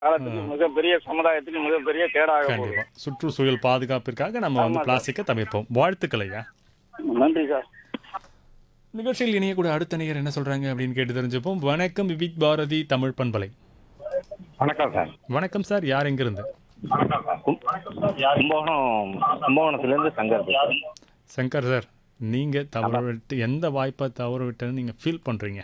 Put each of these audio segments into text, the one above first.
காலத்துக்கு மிகப்பெரிய சமுதாயத்துக்கு மிகப்பெரிய கேடாக போகுது கண்டிப்பா சுற்றுச்சூழல் பாதுகாப்பிற்காக நம்ம வந்து ஆமா, பிளாஸ்டிக்கை தவிர்ப்போம் வாழ்த்துக்கள் ஐயா நன்றி சார் நிகழ்ச்சியில் இணைய கூட அடுத்த நேயர் என்ன சொல்றாங்க அப்படின்னு கேட்டு தெரிஞ்சுப்போம் வணக்கம் விவிக் பாரதி தமிழ் பண்பலை வணக்கம் சார் வணக்கம் சார் யார் எங்கிருந்து கும்பகோணம் கும்பகோணத்துலேருந்து சங்கர் பேசுறேன். சங்கர் சார் நீங்க தவற விட்டு எந்த வாய்ப்பை தவற விட்டுன்னு நீங்க ஃபீல் பண்றீங்க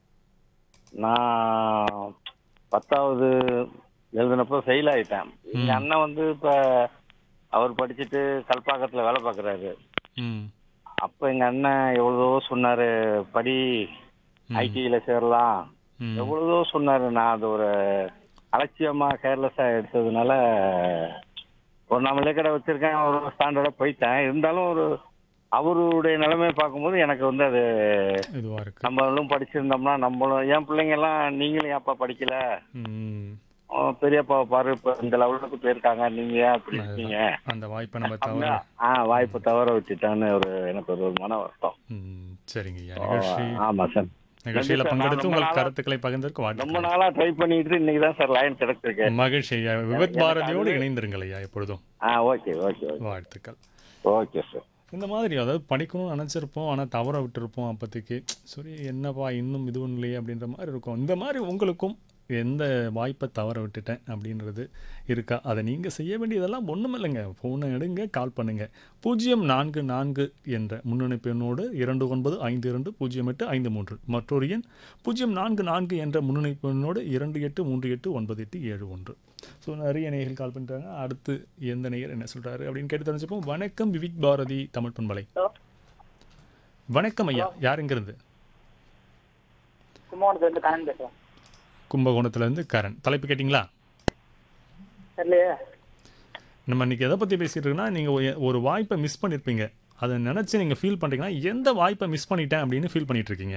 நான் பத்தாவது எழுதினப்போ ஃபெயில் ஆயிட்டேன் எங்கள் அண்ணன் வந்து இப்போ அவர் படிச்சுட்டு கல்பாக்கத்தில் வேலை பார்க்குறாரு ம் அப்போ எங்கள் அண்ணன் எவ்வளவோ சொன்னார் படி ஐடியில் சேரலாம் ம். எவ்வளவோ சொன்னார் நான் அது ஒரு அலட்சியமாக கேர்லெஸ்ஸாக எடுத்ததுனால ஒரு நம்மளே கடை வச்சுருக்கேன் ஒரு ஸ்டாண்டர்டாக போயிட்டேன் இருந்தாலும் ஒரு அவருடைய நிலைமையை பார்க்கும்போது எனக்கு வந்து அது இதுவா இருக்கு நம்மளும் படிச்சிருந்தோம்னா நம்மளும் என் பிள்ளைங்க எல்லாம் நீங்களும் ஏன்ப்பா படிக்கல ம் உன் பெரியப்பாவை பாரு இப்ப இந்த லெவலுக்கு போயிருக்காங்க நீங்க ஏன் அப்படி இருக்கீங்க அந்த வாய்ப்பை நம்ம தவற ஆ வாய்ப்பு தவற விட்டுட்டான்னு ஒரு எனக்கு ஒரு மன வருத்தம் ம் சரிங்க ஐயா நிகழ்ச்சி ஆமா சார் நிகழ்ச்சியில நன்றி சார். பங்கெடுத்து நான் உங்கள் ரொம்ப கருத்துக்களை பகிர்ந்ததற்கு ரொம்ப வாழ்த்துக்கள் நாளா ட்ரை பண்ணிட்டு இன்னைக்கு தான் சார் லைன் கிடைச்சிருக்கு மகிழ்ச்சி ஐயா விவத் பாரதியோடு இணைந்திருங்கள் ஐயா எப்பொழுதும் ஆ ஓகே ஓகே ஓகே வாழ்த்துக்கள் ஓகே சார் இந்த மாதிரி அதாவது படிக்கணும்னு நினச்சிருப்போம் ஆனால் தவற விட்டுருப்போம் அப்போதைக்கு சரி என்னப்பா இன்னும் இது இல்லையே அப்படின்ற மாதிரி இருக்கும் இந்த மாதிரி உங்களுக்கும் எந்த வாய்ப்பை தவற விட்டுட்டேன் அப்படின்றது இருக்கா அதை நீங்கள் செய்ய வேண்டியதெல்லாம் ஒன்றும் இல்லைங்க ஃபோனை எடுங்க கால் பண்ணுங்க பூஜ்ஜியம் நான்கு நான்கு என்ற முன்னணிப்பு எண்ணோடு இரண்டு ஒன்பது ஐந்து இரண்டு பூஜ்ஜியம் எட்டு ஐந்து மூன்று மற்றொரு எண் பூஜ்ஜியம் நான்கு நான்கு என்ற முன்னணிப்பு எண்ணோடு இரண்டு எட்டு மூன்று எட்டு ஒன்பது எட்டு ஏழு ஒன்று ஸோ நிறைய நேயர்கள் கால் பண்ணுறாங்க அடுத்து எந்த நேயர் என்ன சொல்கிறாரு அப்படின்னு கேட்டு தெரிஞ்சுப்போம் வணக்கம் விவிக் பாரதி தமிழ் பண்பலை வணக்கம் ஐயா யார் எங்கிருந்து கும்பகோணத்துலேருந்து கண்ணன் பேசுகிறேன் கும்பகோணத்துலேருந்து கரண் தலைப்பு கேட்டிங்களா தெரியலையே நம்ம இன்னைக்கு எதை பற்றி பேசிட்டு இருக்கோம்னா நீங்கள் ஒரு வாய்ப்பை மிஸ் பண்ணியிருப்பீங்க அதை நினச்சி நீங்கள் ஃபீல் பண்ணுறீங்கன்னா எந்த வாய்ப்பை மிஸ் பண்ணிட்டேன் அப்படின்னு ஃபீல் பண்ணிட்டு இருக்கீங்க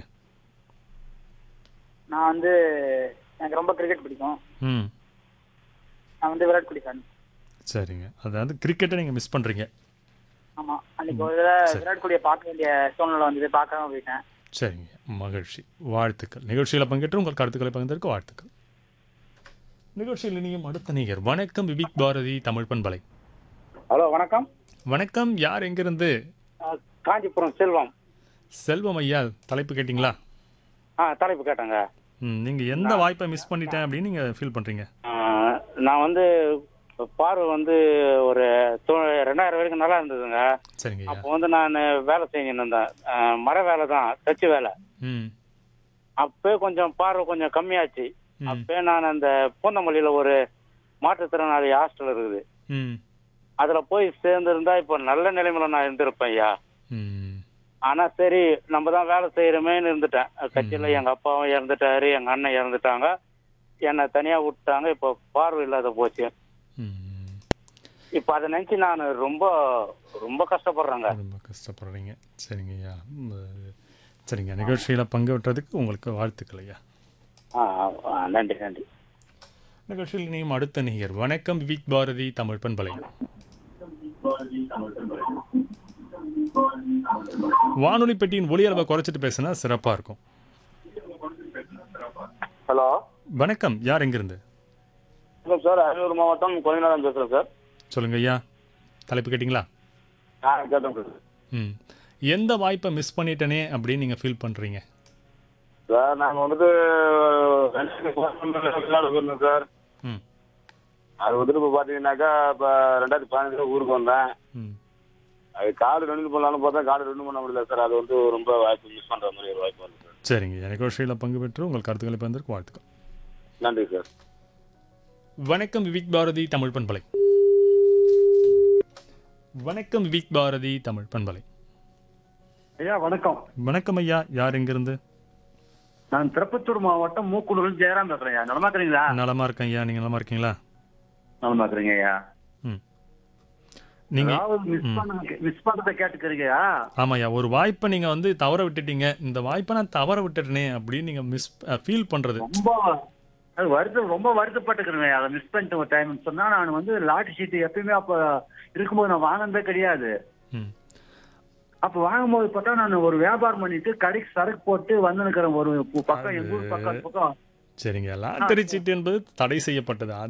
நான் வந்து எனக்கு ரொம்ப கிரிக்கெட் பிடிக்கும் ம் நான் வந்து விராட் கோலி ஃபேன் சரிங்க அதாவது கிரிக்கெட்டை நீங்கள் மிஸ் பண்ணுறீங்க ஆமாம் அன்னைக்கு ஒரு தடவை விராட் கோலியை பார்க்க வேண்டிய சூழ்நிலை வந்தது பார்க்காம போயிட்டேன் சரிங்க மகிழ்ச்சி வாழ்த்துக்கள் நிகழ்ச்சியில் பங்கேற்று உங்கள் கருத்துக்களை பகிர்ந்ததற்கு வாழ்த்துக்கள் நிகழ்ச்சியில் இனியும் அடுத்த நேயர் வணக்கம் விவிக் பாரதி தமிழ் பண்பலை ஹலோ வணக்கம் வணக்கம் யார் எங்கிருந்து அஹ், காஞ்சிபுரம் செல்வம் செல்வம் ஐயா தலைப்பு கேட்டிங்களா ஆ தலைப்பு கேட்டேங்க ம் நீங்கள் எந்த வாய்ப்பை மிஸ் பண்ணிட்டேன் அப்படின்னு நீங்கள் ஃபீல் பண்ணுறீங்க அஹ், நான் வந்து பார்வை வந்து ஒரு தொ- ரெண்டாயிரம் வரைக்கும் நல்லா இருந்ததுங்க சரிங்க ஐயா அப்போ வந்து நான் வேலை செஞ்சுன்னு இருந்தேன் அஹ், மர வேலை தான் தச்சு வேலை ம் அப்பவே கொஞ்சம் பார்வை கொஞ்சம் கம்மியாச்சு ம். அப்பவே நான் அந்த பூந்தமல்லியில ஒரு மாற்றுத்திறனாளி ஹாஸ்டல் இருக்குது ம் அதுல போய் சேர்ந்திருந்தா இப்போ நல்ல நிலைமையில நான் இருந்திருப்பேன் ஐயா ம் ஆனா சரி நம்ம தான் வேலை செய்யறோமேன்னு இருந்துட்டேன் கட்சியில எங்க அப்பாவும் இறந்துட்டாரு எங்க அண்ணன் இறந்துட்டாங்க என்னை தனியா விட்டாங்க இப்போ பார்வை இல்லாத போச்சு ம் இப்போ அதை நினைச்சு நான் ரொம்ப ரொம்ப கஷ்டப்படுறேங்க ரொம்ப கஷ்டப்படுறீங்க சரிங்க ஐயா ம், சரிங்க நிகழ்ச்சியில் பங்கு பெற்றதுக்கு உங்களுக்கு வாழ்த்துக்கள் ஐயா ஆ, ஆ, நன்றி நன்றி நிகழ்ச்சியில் இனியும் அடுத்த நேயர் வணக்கம் விவிக் பாரதி தமிழ் பண்பலை வானொலி பெட்டியின் ஒலி அளவை குறைச்சிட்டு பேசினா சிறப்பாக இருக்கும் ஹலோ வணக்கம் யார் எங்கிருந்து சார் அரியலூர் மாவட்டம் கொஞ்சநாதன் பேசுறேன் சார் சொல்லுங்க ஐயா தலைப்பு கேட்டிங்களா ஆ கேட்டேன் சார் ம் எந்த வாய்ப்பை மிஸ் பண்ணிட்டேனே அப்படின்னு நீங்கள் ஃபீல் பண்ணுறீங்க சார் நாங்கள் வந்துட்டு விளையாட போயிருந்தோம் சார் ம் அது வந்துட்டு இப்போ பார்த்தீங்கன்னாக்கா இப்போ ரெண்டாயிரத்தி பதினஞ்சுல ஊருக்கு வந்தேன் ம் அது கார்டு ரெண்டு பண்ணலாம்னு பார்த்தா கார்டு ரெண்டு பண்ண முடியல சார் அது வந்து ரொம்ப வாய்ப்பு மிஸ் பண்ற மாதிரி ஒரு வாய்ப்பு வருது சார் சரிங்க ஐயா நிகழ்ச்சியில் பங்கு பெற்று உங்கள் கருத்துக்களை பகிர்ந்ததற்கு வாழ்த்துக்கள் நன்றி சார் வணக்கம் விவிக் பாரதி தமிழ் பண்பலை வணக்கம் விவிக் பாரதி தமிழ் பண்பலை ஐயா வணக்கம் வணக்கம் ஐயா யார் எங்கிருந்து நான் திருப்பத்தூர் மாவட்டம் மூக்குனூர் ஜெயராம் பேசுறேன் ஐயா நலமா இருக்கிறீங்களா நலமா இருக்கேன் ஐயா நீங்க நலமா இருக்கீங்களா நலமா இருக்கிறீங்க ஐயா ம் நீங்க அதாவது மிஸ் பண்ண மிஸ் பண்ணதை கேட்டுக்கிறீங்கயா ஆமாய்யா ஒரு வாய்ப்பை நீங்க வந்து தவற விட்டுட்டீங்க இந்த வாய்ப்பை நான் தவற விட்டுட்டேனே அப்படின்னு நீங்க மிஸ் ஃபீல் பண்றது ரொம்ப அது வருத்தம் ரொம்ப வருத்தப்பட்டுக்கிறேங்க அதை மிஸ் பண்ணிட்டு ஒரு டைம் சொன்னா நான் வந்து லாட்டரி சீட்டு எப்பயுமே அப்ப இருக்கும்போது நான் வாங்கினதே கிடையாது ம் அப்ப வாங்கும்போது பார்த்தா நான் ஒரு வியாபாரம் பண்ணிட்டு கடைக்கு சரக்கு போட்டு வந்து நிக்கிறேன் ஒரு பக்கம் எங்க ஊர் பக்கம் பக்கம் சரிங்க லாட்டரி சீட்டு என்பது தடை செய்யப்பட்டது